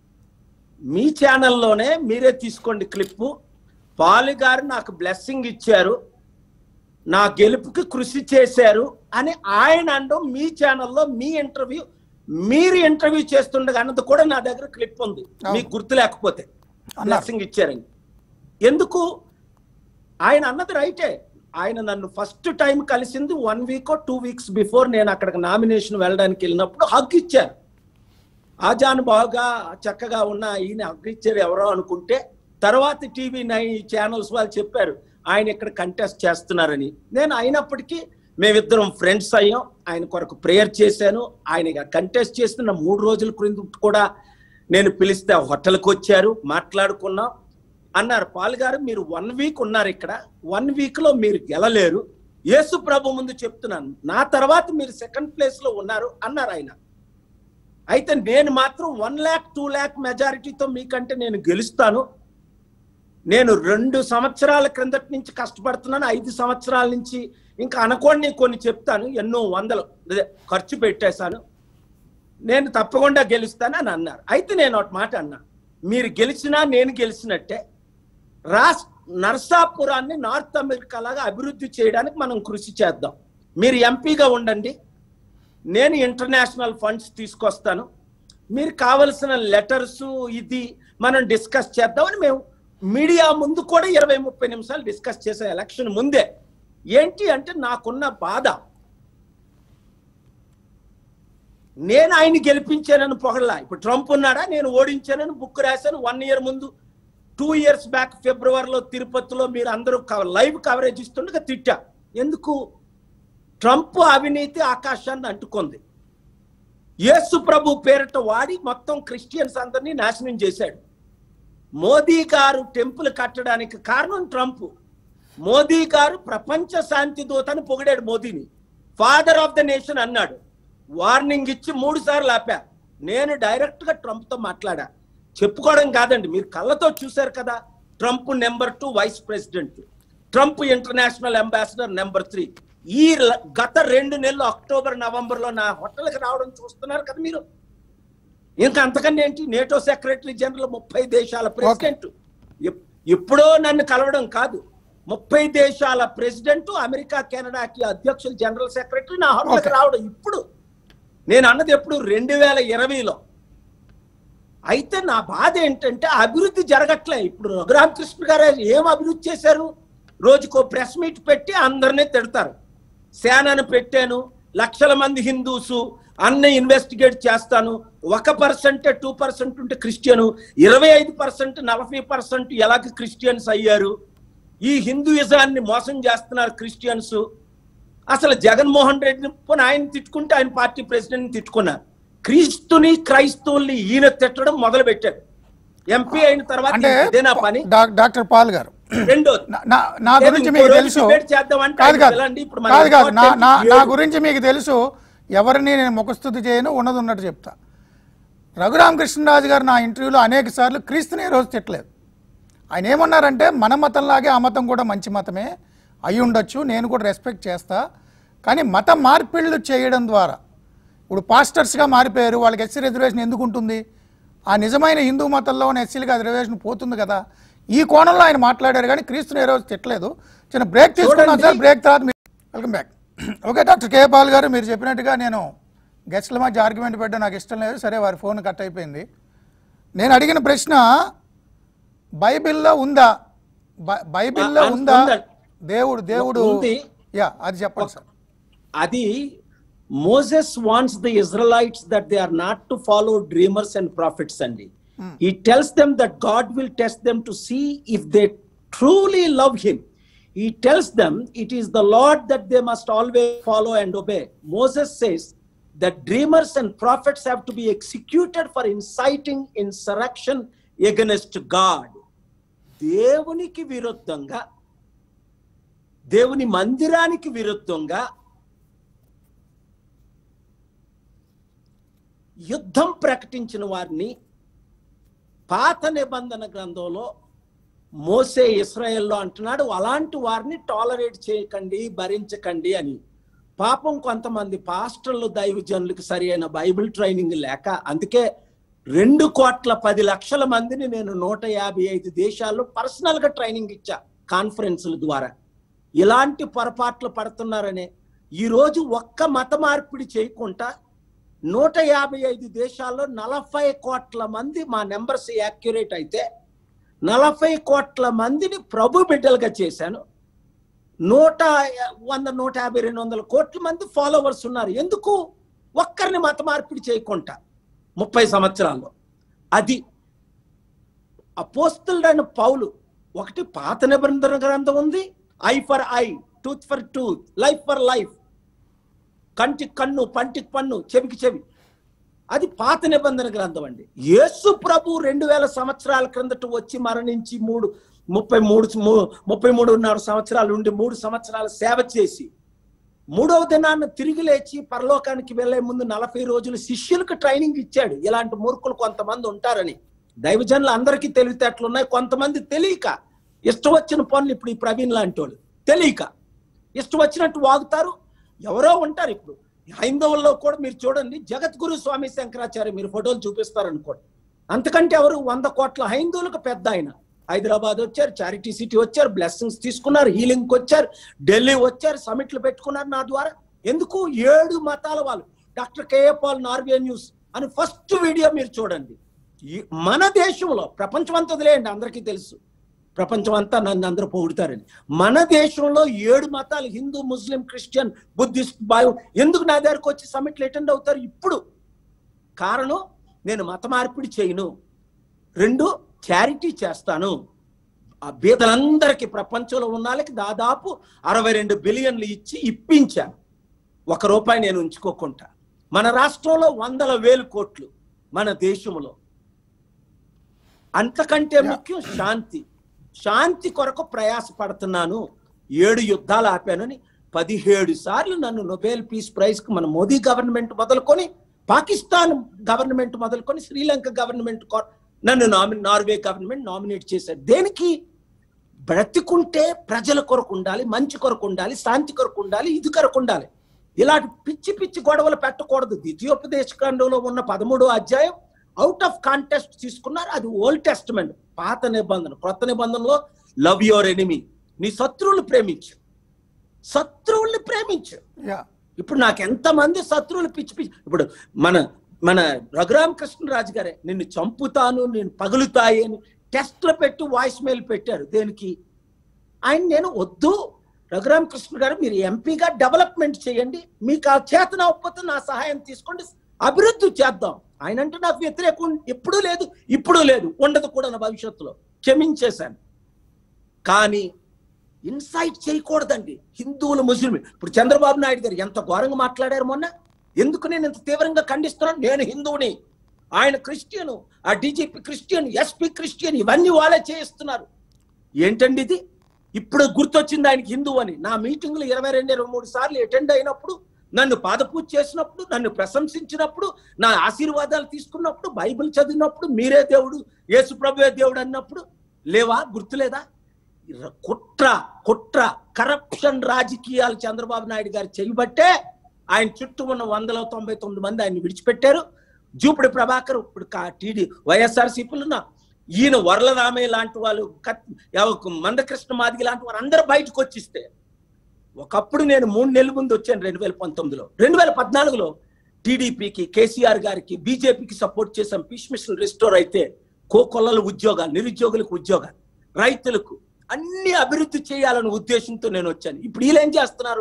మీ ఛానల్లోనే మీరే తీసుకోండి క్లిప్పు పాలు గారు నాకు బ్లెస్సింగ్ ఇచ్చారు నా గెలుపుకి కృషి చేశారు అని ఆయన అనడం మీ ఛానల్లో మీ ఇంటర్వ్యూ మీరు ఇంటర్వ్యూ చేస్తుండగా అన్నది కూడా నా దగ్గర క్లిప్ ఉంది మీకు గుర్తు లేకపోతే అన్నారు. బ్లెస్సింగ్ ఇచ్చారని ఎందుకు ఆయన అన్నది రైటే ఆయన నన్ను ఫస్ట్ టైం కలిసింది one week two weeks before నేను అక్కడికి నామినేషన్ వెళ్ళడానికి వెళ్ళినప్పుడు హక్ ఇచ్చారు ఆజాన్ బాగా చక్కగా ఉన్న ఈయన హక్ ఇచ్చారు ఎవరో అనుకుంటే తర్వాత టీవీ నైన్ ఛానల్స్ వాళ్ళు చెప్పారు ఆయన ఇక్కడ కంటెస్ట్ చేస్తున్నారని నేను అయినప్పటికీ మేమిద్దరం ఫ్రెండ్స్ అయ్యాం ఆయన కొరకు ప్రేయర్ చేశాను ఆయన కంటెస్ట్ చేస్తున్న మూడు రోజుల క్రింద కూడా నేను పిలిస్తే హోటల్కి వచ్చారు మాట్లాడుకున్నాం అన్నారు పాల్ గారు మీరు వన్ వీక్ ఉన్నారు ఇక్కడ వన్ వీక్ లో మీరు గెలలేరు యేసు ప్రభు ముందు చెప్తున్నాను నా తర్వాత మీరు సెకండ్ ప్లేస్ లో ఉన్నారు అన్నారు ఆయన అయితే నేను మాత్రం వన్ ల్యాక్ టూ ల్యాక్ మెజారిటీతో మీకంటే నేను గెలుస్తాను నేను రెండు సంవత్సరాల క్రిందటి నుంచి కష్టపడుతున్నాను ఐదు సంవత్సరాల నుంచి ఇంకా అనుకోండి కొన్ని చెప్తాను ఎన్నో వందలు అదే ఖర్చు పెట్టేశాను నేను తప్పకుండా గెలుస్తాను అని అన్నారు అయితే నేను ఒక మాట అన్నా మీరు గెలిచినా నేను గెలిచినట్టే రాస్ నర్సాపురాన్ని నార్త్ అమెరికా లాగా అభివృద్ధి చేయడానికి మనం కృషి చేద్దాం మీరు ఎంపీగా ఉండండి నేను ఇంటర్నేషనల్ ఫండ్స్ తీసుకొస్తాను మీరు కావలసిన లెటర్స్ ఇది మనం డిస్కస్ చేద్దామని మేము మీడియా ముందు కూడా ఇరవై ముప్పై నిమిషాలు డిస్కస్ చేసే ఎలక్షన్ ముందే ఏంటి అంటే నాకున్న బాధ నేను ఆయన గెలిపించానని పొగడలా ఇప్పుడు ట్రంప్ ఉన్నాడా నేను ఓడించానని బుక్ రాశాను వన్ ఇయర్ ముందు టూ ఇయర్స్ బ్యాక్ ఫిబ్రవరిలో తిరుపతిలో మీరు అందరూ లైవ్ కవరేజ్ ఇస్తుండగా తిట్టా ఎందుకు ట్రంప్ అవినీతి ఆకాశాన్ని అంటుకుంది యేసు ప్రభు పేరిట వాడి మొత్తం క్రిస్టియన్స్ అందరినీ నాశనం చేశాడు మోదీ గారు టెంపుల్ కట్టడానికి కారణం ట్రంప్ మోదీ గారు ప్రపంచ శాంతి దూతని పొగిడాడు మోదీని ఫాదర్ ఆఫ్ ద నేషన్ అన్నాడు వార్నింగ్ ఇచ్చి మూడు సార్లు ఆపా నేను డైరెక్ట్ గా ట్రంప్ తో మాట్లాడా చెప్పుకోవడం కాదండి మీరు కళ్ళతో చూశారు కదా Trump number two vice president Trump international ambassador number three ఈ ల- గత రెండు నెలలు అక్టోబర్ నవంబర్ లో నా హోటల్కి రావడం చూస్తున్నారు కదా మీరు ఇంకా అంతకన్నా ఏంటి నేటో సెక్రటరీ జనరల్ ముప్పై దేశాల ప్రెసిడెంట్ ఎప్- ఎప్పుడో నన్ను కలవడం కాదు ముప్పై దేశాల ప్రెసిడెంట్ అమెరికా కెనడాకి అధ్యక్షులు జనరల్ సెక్రటరీ నా హోటల్కి Okay. రావడం ఇప్పుడు నేను అన్నది ఎప్పుడు రెండు వేల ఇరవైలో అయితే నా బాధ ఏంటంటే అభివృద్ధి జరగట్లే ఇప్పుడు రఘురామకృష్ణ గారు ఏం అభివృద్ధి చేశారు రోజుకో ప్రెస్ మీట్ పెట్టి అందరినీ తిడతారు సేనను పెట్టాను లక్షల మంది హిందూసు అన్ని ఇన్వెస్టిగేట్ చేస్తాను ఒక పర్సెంట్ టూ పర్సెంట్ ఉంటే క్రిస్టియను ఇరవై ఐదు పర్సెంట్ నలభై పర్సెంట్ ఎలాగ క్రిస్టియన్స్ అయ్యారు ఈ హిందూయిజాన్ని మోసం చేస్తున్నారు క్రిస్టియన్స్ అసలు జగన్మోహన్ రెడ్డిని పోనీ ఆయన తిట్టుకుంటే ఆయన పార్టీ ప్రెసిడెంట్ తిట్టుకున్నారు క్రీస్తుని క్రైస్తవుల్ని ఈయన తిట్టడం మొదలు పెట్టాడు ఎంపీ అయిన తర్వాత అంటే ఇదేనా పని డా- డాక్టర్ పాల్ గారు రెండోది నా- నా నా లేదు, గురించి ఇంకో మీకు రోజు తెలుసు debate చేద్దామంటే కాదు ఆయన కాదు వెళ్ళండి. ఇప్పుడు మన కాదు కాదు నా important నా నా ఏడు. గురించి మీకు తెలుసు ఎవరిని నేను ముఖస్థుతి చేయను ఉన్నది ఉన్నట్టు చెప్తా రఘురామకృష్ణరాజు గారు నా ఇంటర్వ్యూలో అనేక సార్లు క్రీస్తుని ఏ రోజు తిట్టలేదు ఆయన ఏమన్నారంటే మన మతంలాగే ఆ మతం కూడా మంచి మతమే అయి ఉండొచ్చు నేను కూడా రెస్పెక్ట్ చేస్తా కానీ మత మార్పిళ్ళు చేయడం ద్వారా ఇప్పుడు పాస్టర్స్గా మారిపోయారు వాళ్ళకి ఎస్సీ రిజర్వేషన్ ఎందుకు ఉంటుంది ఆ నిజమైన హిందూ మతంలో ఉన్న ఎస్సీలకు ఆ రిజర్వేషన్ పోతుంది కదా ఈ కోణంలో ఆయన మాట్లాడారు కానీ క్రీస్తుని ఏ రోజు తిట్టలేదు చిన్న బ్రేక్ తీసుకున్నాం సార్ చూడండి. బ్రేక్ తర్వాత మీరు welcome back okay doctor K Paul గారు మీరు చెప్పినట్టుగా నేను గెస్ట్ల మధ్య ఆర్గ్యుమెంట్ పెట్టడం నాకు ఇష్టం లేదు సరే వారి ఫోన్ కట్ అయిపోయింది నేను అడిగిన ప్రశ్న బైబిల్లో ఉందా బై- బైబిల్లో ఆ, ఉందా ఉందండి. దేవుడు దేవుడు ఉంది. యా అది చెప్పండి సార్ అది Moses wants the Israelites that they are not to follow dreamers and prophets అండి he tells them that God will test them to see if they truly love him he tells them it is the Lord that they must always follow and obey Moses says that dreamers and prophets have to be executed for inciting insurrection against God దేవునికి విరుద్ధంగా దేవుని మందిరానికి విరుద్ధంగా యుద్ధం ప్రకటించిన వారిని పాత నిబంధన గ్రంథంలో మోసే ఇస్రాయేల్లో అంటున్నాడు అలాంటి వారిని టాలరేట్ చేయకండి భరించకండి అని పాపం కొంతమంది పాస్టర్లు దైవజనులకు సరి అయిన బైబిల్ ట్రైనింగ్ లేక అందుకే రెండు కోట్ల పది లక్షల మందిని నేను నూట యాభై ఐదు దేశాల్లో పర్సనల్గా ట్రైనింగ్ ఇచ్చా కాన్ఫరెన్సుల ద్వారా ఇలాంటి పొరపాట్లు పడుతున్నారనే ఈరోజు ఒక్క మత మార్పిడి చేయకుండా నూట యాభై ఐదు దేశాల్లో నలభై కోట్ల మంది మా నెంబర్స్ యాక్యురేట్ అయితే నలభై కోట్ల మందిని ప్రభు బిడ్డలుగా చేశాను నూట వంద నూట యాభై రెండు వందల కోట్ల మంది ఫాలోవర్స్ ఉన్నారు ఎందుకు ఒక్కరిని మత మార్పిడి చేయకుండా ముప్పై సంవత్సరాల్లో అది అపోస్తులుడైన పౌలు ఒకటి పాత నిబంధన గ్రంథం ఉంది eye for eye tooth for tooth life for life కంటికి కన్ను పంటికి పన్ను చెవికి చెవి అది పాత నిబంధన గ్రంథం అండి యేసు ప్రభు రెండు వేల సంవత్సరాల క్రిందట వచ్చి మరణించి మూడు ముప్పై మూడు ము- ముప్పై మూడున్నర సంవత్సరాలు ఉండి మూడు సంవత్సరాలు సేవ చేసి మూడవ దినాన్న తిరిగి లేచి పరలోకానికి వెళ్లే ముందు నలభై రోజులు శిష్యులకు ట్రైనింగ్ ఇచ్చాడు ఇలాంటి మూర్ఖులు కొంతమంది ఉంటారని దైవజనులు అందరికీ తెలివితేటలు ఉన్నాయి కొంతమంది తెలియక ఇష్టం వచ్చిన పనులు ఇప్పుడు ఈ ప్రవీణ్ లాంటి వాళ్ళు తెలియక ఇష్టం వచ్చినట్టు వాగుతారు ఎవరో ఉంటారు ఇప్పుడు హైందవుల్లో కూడా మీరు చూడండి జగద్గురు స్వామి శంకరాచార్య మీరు ఫోటోలు చూపిస్తారు అనుకోండి అంతకంటే ఎవరు వంద కోట్ల హైందువులకు పెద్ద ఆయన హైదరాబాద్ వచ్చారు చారిటీ సిటీ వచ్చారు బ్లెస్సింగ్స్ తీసుకున్నారు హీలింగ్ వచ్చారు ఢిల్లీ వచ్చారు సమిట్లు పెట్టుకున్నారు నా ద్వారా ఎందుకు ఏడు మతాల వాళ్ళు డాక్టర్ కేఏ పాల్ Paul Norway news first video మీరు చూడండి ఈ- మన దేశంలో ప్రపంచం అంతా వదిలేయండి అందరికీ తెలుసు ప్రపంచం అంతా నన్ను అందరూ పొగుడుతారని మన దేశంలో ఏడు మతాలు హిందూ ముస్లిం క్రిస్టియన్ బుద్ధిస్ట్ బాయు ఎందుకు నా దగ్గరకు వచ్చి సమిట్లు అటెండ్ అవుతారు ఇప్పుడు కారణం నేను మత మార్పిడి చేయను రెండు చారిటీ చేస్తాను ఆ బీదలందరికీ ప్రపంచంలో ఉన్న వాళ్ళకి దాదాపు అరవై రెండు బిలియన్లు ఇచ్చి ఇప్పించాను ఒక రూపాయి నేను ఉంచుకోకుండా మన రాష్ట్రంలో వందల వేలు కోట్లు మన దేశంలో అంతకంటే ముఖ్యం శాంతి శాంతి కొరకు ప్రయాసపడుతున్నాను ఏడు యుద్ధాలు ఆపానని పదిహేడు సార్లు నన్ను నొబెల్ పీస్ ప్రైజ్ కు మన మోదీ గవర్నమెంట్ మొదలుకొని పాకిస్తాన్ గవర్నమెంట్ మొదలుకొని శ్రీలంక గవర్నమెంట్ కో- నన్ను నామి నార్వే గవర్నమెంట్ నామినేట్ చేశారు దేనికి బ్రతికుంటే ప్రజల కొరకు ఉండాలి మంచి కొరకు ఉండాలి శాంతి కొరకు ఉండాలి ఇది కొరకు ఉండాలి ఇలాంటి పిచ్చి పిచ్చి గొడవలు పెట్టకూడదు ద్వితీయోపదేశకాండంలో ఉన్న పదమూడో అధ్యాయం అవుట్ ఆఫ్ కాంటెస్ట్ తీసుకున్నారు అది ఓల్డ్ టెస్ట్మెంట్ పాత నిబంధన కొత్త నిబంధనలో లవ్ యువర్ ఎనిమి నీ శత్రువులు ప్రేమించు శత్రువుల్ని ప్రేమించు యా ఇప్పుడు నాకు ఎంతమంది శత్రువులు పిచ్చి పిచ్చి ఇప్పుడు మన మన రఘురామ కృష్ణరాజు గారే నిన్ను చంపుతాను నేను పగులుతాయి అని టెస్ట్లు పెట్టి వాయిస్ మెయిల్ పెట్టారు దేనికి ఆయన నేను వద్దు రఘురామ కృష్ణ గారు మీరు ఎంపీగా డెవలప్మెంట్ చేయండి మీకు ఆ చేతన అవ్వకపోతే నా సహాయం తీసుకోండి అభివృద్ధి చేద్దాం ఆయన అంటే నాకు వ్యతిరేకం ఎప్పుడూ లేదు ఇప్పుడు లేదు ఉండదు కూడా నా భవిష్యత్తులో క్షమించేశాను కానీ ఇన్సైట్ చేయకూడదండి హిందువులు ముస్లిం ఇప్పుడు చంద్రబాబు నాయుడు గారు ఎంత ఘోరంగా మాట్లాడారు మొన్న ఎందుకు నేను ఇంత తీవ్రంగా ఖండిస్తున్నాను నేను హిందువుని ఆయన క్రిస్టియను ఆ డీజీపీ క్రిస్టియన్ ఎస్పీ క్రిస్టియన్ ఇవన్నీ వాళ్ళే చేయిస్తున్నారు ఏంటండి ఇది ఇప్పుడు గుర్తొచ్చింది ఆయనకి హిందువు అని నా మీటింగ్లు ఇరవై రెండు ఇరవై మూడు సార్లు అటెండ్ అయినప్పుడు నన్ను పాదపూజ చేసినప్పుడు నన్ను ప్రశంసించినప్పుడు నా ఆశీర్వాదాలు తీసుకున్నప్పుడు బైబిల్ చదివినప్పుడు మీరే దేవుడు యేసు ప్రభువే దేవుడు అన్నప్పుడు లేవా గుర్తులేదా ర- కుట్ర కుట్ర కరప్షన్ రాజకీయాలు చంద్రబాబు నాయుడు గారు చేయబట్టే ఆయన చుట్టూ ఉన్న వందల తొంభై తొమ్మిది మంది ఆయన విడిచిపెట్టారు జూపుడి ప్రభాకర్ ఇప్పుడు కా- టీడీ వైఎస్ఆర్సీపీలో ఉన్న ఈయన వరలరామయ్య లాంటి వాళ్ళు కత్- ఎవ- మందకృష్ణ మాదిగి లాంటి వారు అందరూ బయటకు వచ్చిస్తే ఒకప్పుడు నేను మూడు నెలల ముందు వచ్చాను రెండు వేల పంతొమ్మిదిలో రెండు వేల పద్నాలుగులో టీడీపీకి కేసీఆర్ గారికి బీజేపీకి సపోర్ట్ చేసాం పీస్ మిషన్ రిస్టోర్ అయితే కోకొల్లల ఉద్యోగాలు నిరుద్యోగులకు ఉద్యోగాలు రైతులకు అన్ని అభివృద్ధి చేయాలనే ఉద్దేశంతో నేను వచ్చాను ఇప్పుడు వీళ్ళు ఏం చేస్తున్నారు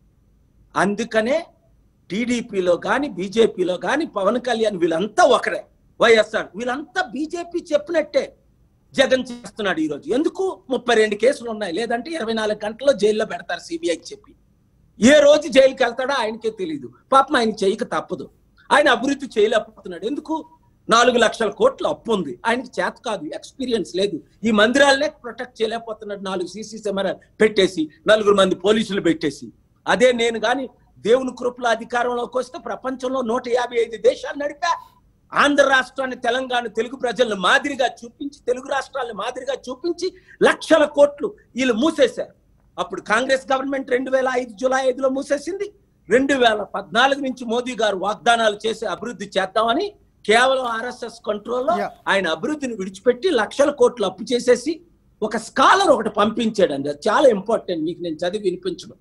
అందుకనే టీడీపీలో కానీ బీజేపీలో కానీ పవన్ కళ్యాణ్ వీళ్ళంతా ఒకరే వైఎస్ఆర్ వీళ్ళంతా బీజేపీ చెప్పినట్టే జగన్ చేస్తున్నాడు ఈ రోజు ఎందుకు ముప్పై రెండు కేసులు ఉన్నాయి లేదంటే ఇరవై నాలుగు గంటల్లో జైల్లో పెడతారు సిబిఐకి చెప్పి ఏ రోజు జైలుకి వెళ్తాడో ఆయనకే తెలియదు పాపం ఆయన చేయక తప్పదు ఆయన అభివృద్ధి చేయలేకపోతున్నాడు ఎందుకు నాలుగు లక్షల కోట్ల అప్పు ఉంది ఆయనకి చేత కాదు ఎక్స్పీరియన్స్ లేదు ఈ మందిరాలనే ప్రొటెక్ట్ చేయలేకపోతున్నాడు నాలుగు సీసీ కెమెరా పెట్టేసి నలుగురు మంది పోలీసులు పెట్టేసి అదే నేను కానీ దేవుని కృపల అధికారంలోకి వస్తే ప్రపంచంలో నూట యాభై ఐదు దేశాలు నడిపా ఆంధ్ర రాష్ట్రాన్ని తెలంగాణ తెలుగు ప్రజలను మాదిరిగా చూపించి తెలుగు రాష్ట్రాలను మాదిరిగా చూపించి లక్షల కోట్లు వీళ్ళు మూసేశారు అప్పుడు కాంగ్రెస్ గవర్నమెంట్ రెండు వేల ఐదు జూలై ఐదులో మూసేసింది రెండు వేల పద్నాలుగు నుంచి మోదీ గారు వాగ్దానాలు చేసి అభివృద్ధి చేద్దామని కేవలం ఆర్ఎస్ఎస్ కంట్రోల్లో Yeah. ఆయన అభివృద్ధిని విడిచిపెట్టి లక్షల కోట్లు అప్పు చేసేసి ఒక స్కాలర్ ఒకటి పంపించాడండి అది చాలా ఇంపార్టెంట్ మీకు నేను చదివి వినిపించడం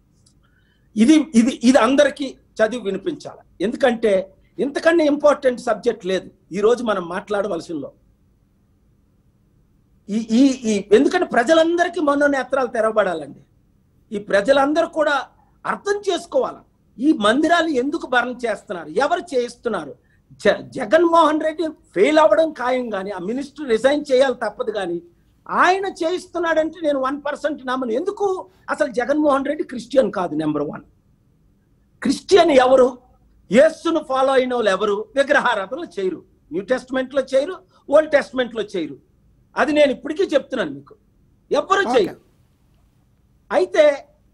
ఇది ఇది ఇది అందరికీ చదివి వినిపించాలి ఎందుకంటే ఇంతకన్నా ఇంపార్టెంట్ సబ్జెక్ట్ లేదు ఈ రోజు మనం మాట్లాడవలసిందో ఈ ఈ ఈ ఎందుకంటే ప్రజలందరికీ మనోనేత్రాలు తెరవబడాలండి ఈ ప్రజలందరూ కూడా అర్థం చేసుకోవాలి ఈ మందిరాలు ఎందుకు భరణ చేస్తున్నారు ఎవరు చేయిస్తున్నారు జ- జగన్మోహన్ రెడ్డి ఫెయిల్ అవ్వడం ఖాయం కానీ ఆ మినిస్టర్ రిజైన్ చేయాలి తప్పదు కానీ ఆయన చేయిస్తున్నాడంటే నేను వన్ పర్సెంట్ నమ్మను ఎందుకు అసలు జగన్మోహన్ రెడ్డి క్రిస్టియన్ కాదు నెంబర్ వన్ క్రిస్టియన్ ఎవరు యేస్సును ఫాలో అయిన వాళ్ళు ఎవరు విగ్రహారాధనలు చేయరు న్యూ టెస్ట్మెంట్ లో చేయరు ఓల్డ్ టెస్ట్మెంట్ లో చేయరు అది నేను ఇప్పటికీ చెప్తున్నాను మీకు ఎవ్వరు Okay. చేయరు అయితే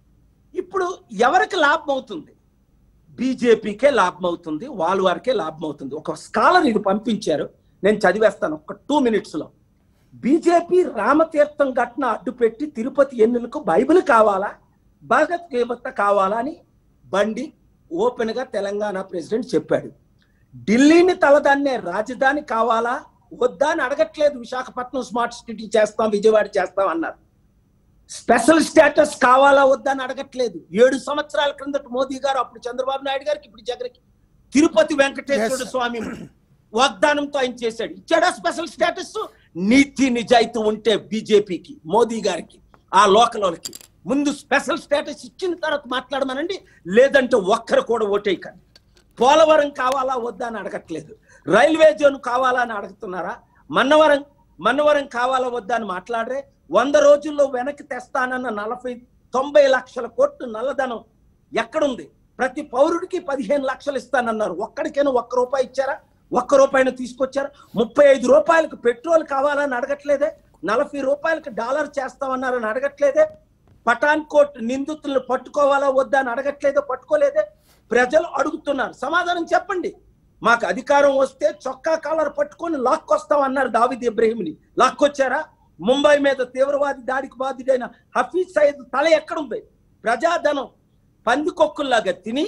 ఇప్పుడు ఎవరికి లాభం అవుతుంది బీజేపీకే లాభం అవుతుంది వాళ్ళ వారికే లాభం అవుతుంది ఒక స్కాలర్ ఇది పంపించారు నేను చదివేస్తాను ఒక టూ మినిట్స్లో బీజేపీ రామతీర్థం ఘటన అడ్డుపెట్టి తిరుపతి ఎన్నికలకు బైబిల్ కావాలా భగవద్గీత కావాలా అని బండి ఓపెన్గా తెలంగాణ ప్రెసిడెంట్ చెప్పాడు ఢిల్లీని తలదాన్నే రాజధాని కావాలా వద్దా అని అడగట్లేదు విశాఖపట్నం స్మార్ట్ సిటీ చేస్తాం విజయవాడ చేస్తాం అన్నారు స్పెషల్ స్టేటస్ కావాలా వద్దా అని అడగట్లేదు ఏడు సంవత్సరాల క్రిందట మోదీ గారు అప్పుడు చంద్రబాబు నాయుడు గారికి ఇప్పుడు జగన్కి తిరుపతి వెంకటేశ్వర Yes. స్వామి వాగ్దానంతో ఆయన చేశాడు ఇచ్చాడా స్పెషల్ స్టేటస్ నీతి నిజాయితీ ఉంటే బీజేపీకి మోదీ గారికి ఆ లోకల్ వాళ్ళకి ముందు స్పెషల్ స్టేటస్ ఇచ్చిన తర్వాత మాట్లాడమనండి లేదంటే ఒక్కరు కూడా ఓటేయకండి పోలవరం కావాలా వద్దా అని అడగట్లేదు రైల్వే జోన్ కావాలా అని అడుగుతున్నారా మన్నవరం మన్నవరం కావాలా వద్దా అని మాట్లాడరే వంద రోజుల్లో వెనక్కి తెస్తానన్న నలభై తొంభై లక్షల కోట్లు నల్లధనం ఎక్కడుంది ప్రతి పౌరుడికి పదిహేను లక్షలు ఇస్తానన్నారు ఒక్కడికైనా ఒక్క రూపాయి ఇచ్చారా ఒక్క రూపాయిని తీసుకొచ్చారా ముప్పై ఐదు రూపాయలకు పెట్రోల్ కావాలని అడగట్లేదే నలభై రూపాయలకు డాలర్ చేస్తామన్నారని అడగట్లేదే పఠాన్ కోట్ నిందితులను పట్టుకోవాలా వద్దా అని అడగట్లేదో పట్టుకోలేదే ప్రజలు అడుగుతున్నారు సమాధానం చెప్పండి మాకు అధికారం వస్తే చొక్కా కాలర్ పట్టుకొని లాక్కొస్తాం అన్నారు దావిద్ ఇబ్రహీంని లాక్కొచ్చారా ముంబై మీద తీవ్రవాది దాడికి బాధ్యుడైన హఫీజ్ సయద్ తల ఎక్కడుంది ప్రజాధనం పందికొక్కుల్లాగా తిని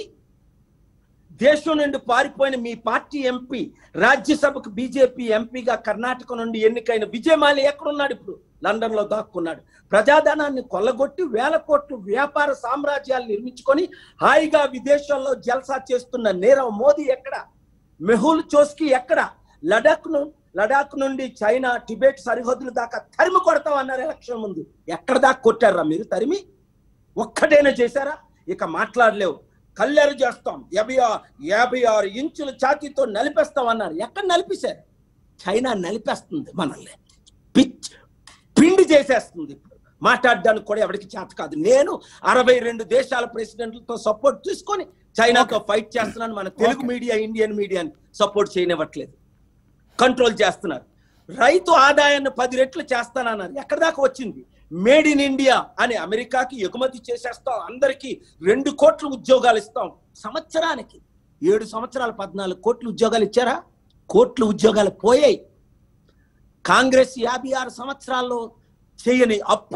దేశం నుండి పారిపోయిన మీ పార్టీ ఎంపీ రాజ్యసభకు బీజేపీ ఎంపీగా కర్ణాటక నుండి ఎన్నికైన విజయమాలి ఎక్కడున్నాడు ఇప్పుడు లండన్ లో దాక్కున్నాడు ప్రజాధనాన్ని కొల్లగొట్టి వేల కోట్లు వ్యాపార సామ్రాజ్యాలు నిర్మించుకొని హాయిగా విదేశాల్లో జల్సా చేస్తున్న నీరవ్ మోదీ ఎక్కడ మెహుల్ చోస్కి ఎక్కడ లడాక్ ను లడాక్ నుండి చైనా టిబెట్ సరిహద్దుల దాకా తరిమి కొడతాం అన్నారు ఎలక్షన్ ముందు ఎక్కడ దాకా కొట్టారా మీరు తరిమి ఒక్కటైనా చేశారా ఇక మాట్లాడలేవు కల్లెరు చేస్తాం యాభై ఆ- యాభై ఆరు ఇంచుల ఛాతీతో నలిపేస్తాం అన్నారు ఎక్కడ నలిపేశారు చైనా నలిపేస్తుంది మనల్ని పిచ్ పిండి చేసేస్తుంది ఇప్పుడు మాట్లాడడానికి కూడా ఎవరికి చేత కాదు నేను అరవై రెండు దేశాల ప్రెసిడెంట్లతో సపోర్ట్ తీసుకొని చైనాతో ఫైట్ చేస్తున్నాను మన తెలుగు మీడియా ఇండియన్ మీడియాని సపోర్ట్ చేయనివ్వట్లేదు కంట్రోల్ చేస్తున్నారు రైతు ఆదాయాన్ని పది రెట్లు చేస్తానన్నారు ఎక్కడ దాకా వచ్చింది మేడ్ ఇన్ ఇండియా అని అమెరికాకి ఎగుమతి చేసేస్తాం అందరికీ రెండు కోట్ల ఉద్యోగాలు ఇస్తాం సంవత్సరానికి ఏడు సంవత్సరాలు పద్నాలుగు కోట్ల ఉద్యోగాలు ఇచ్చారా కోట్ల ఉద్యోగాలు పోయాయి కాంగ్రెస్ యాభై ఆరు సంవత్సరాల్లో చేయని అప్పు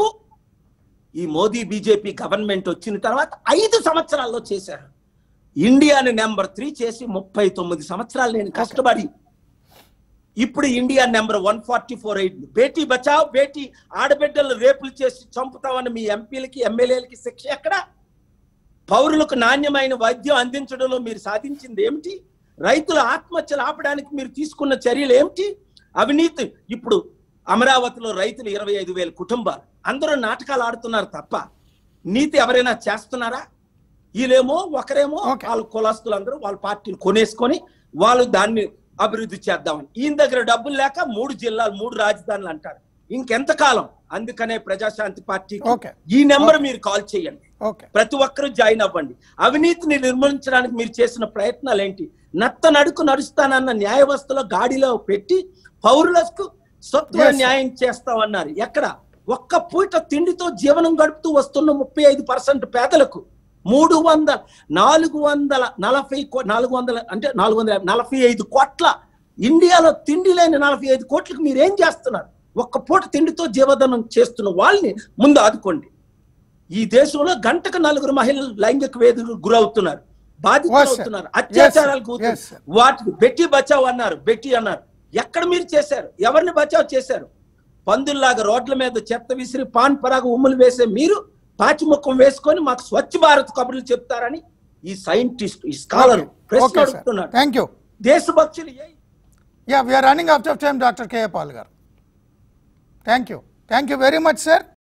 ఈ మోదీ బీజేపీ గవర్నమెంట్ వచ్చిన తర్వాత ఐదు సంవత్సరాల్లో చేశారు ఇండియాని నెంబర్ త్రీ చేసి ముప్పై తొమ్మిది సంవత్సరాలు నేను కష్టపడి ఇప్పుడు India number one forty four eight Beti Bachao Beti ఆడబిడ్డలు రేపులు చేసి చంపుతామని మీ ఎంపీలకి ఎమ్మెల్యేలకి శిక్ష ఎక్కడ పౌరులకు నాణ్యమైన వైద్యం అందించడంలో మీరు సాధించింది ఏమిటి రైతుల ఆత్మహత్యలు ఆపడానికి మీరు తీసుకున్న చర్యలు ఏమిటి అవినీతి ఇప్పుడు అమరావతిలో రైతులు ఇరవై ఐదు వేల కుటుంబాలు అందరూ నాటకాలు ఆడుతున్నారు తప్ప నీతి ఎవరైనా చేస్తున్నారా వీళ్ళేమో ఒకరేమో Okay. వాళ్ళ కులస్తులు అందరూ వాళ్ళ పార్టీలు కొనేసుకొని వాళ్ళు దాన్ని అభివృద్ధి చేద్దామని ఈయన దగ్గర డబ్బులు లేక మూడు జిల్లాలు మూడు రాజధానులు అంటారు ఇంకెంత కాలం అందుకనే ప్రజాశాంతి పార్టీకి Okay. ఈ నెంబర్ మీరు కాల్ చేయండి ఓకే ప్రతి ఒక్కరూ జాయిన్ అవ్వండి అవినీతిని నిర్మూలించడానికి మీరు చేసిన ప్రయత్నాలు ఏంటి నత్త నడుకు నడుస్తానన్న న్యాయ వ్యవస్థలో గాడిలో పెట్టి పౌరులకు సత్వ Yes, sir. న్యాయం చేస్తామన్నారు ఎక్కడ ఒక్క పూట తిండితో జీవనం గడుపుతూ వస్తున్న ముప్పై ఐదు పర్సెంట్ పేదలకు మూడు వందల నాలుగు వందల నలభై కో నాలుగు వందల అంటే నాలుగు వందల నలభై ఐదు కోట్ల ఇండియాలో తిండి లేని నలభై ఐదు కోట్లకు మీరు ఏం చేస్తున్నారు ఒక్క పూట తిండితో జీవనం చేస్తున్న వాళ్ళని ముందు ఆదుకోండి ఈ దేశంలో గంటకు నలుగురు మహిళలు లైంగిక వేదికలకు గురవుతున్నారు బాధితులు Yes, sir. అవుతున్నారు Yes, అత్యాచారాలకు sir. గురవుతున్నారు. Yes, sir. వాటికి బెట్టి బచావ్ అన్నారు బెట్టి అన్నారు ఎక్కడ మీరు చేశారు ఎవరిని బచావ్ చేశారు పందుల్లాగా రోడ్ల మీద చెత్త విసిరి పాన్ పరాగ ఉమ్ములు వేసే మీరు పాచిముఖం వేసుకొని మాకు స్వచ్ఛ భారత్ కబుర్లు చెప్తారని ఈ సైంటిస్ట్ ఈ స్కాలర్ ప్రశ్న ఓకే సార్ అడుగుతున్నాడు థ్యాంక్ యూ దేశభక్తులు ah yeah we're running out of time doctor KA Paul గారు thank you thank you very much sir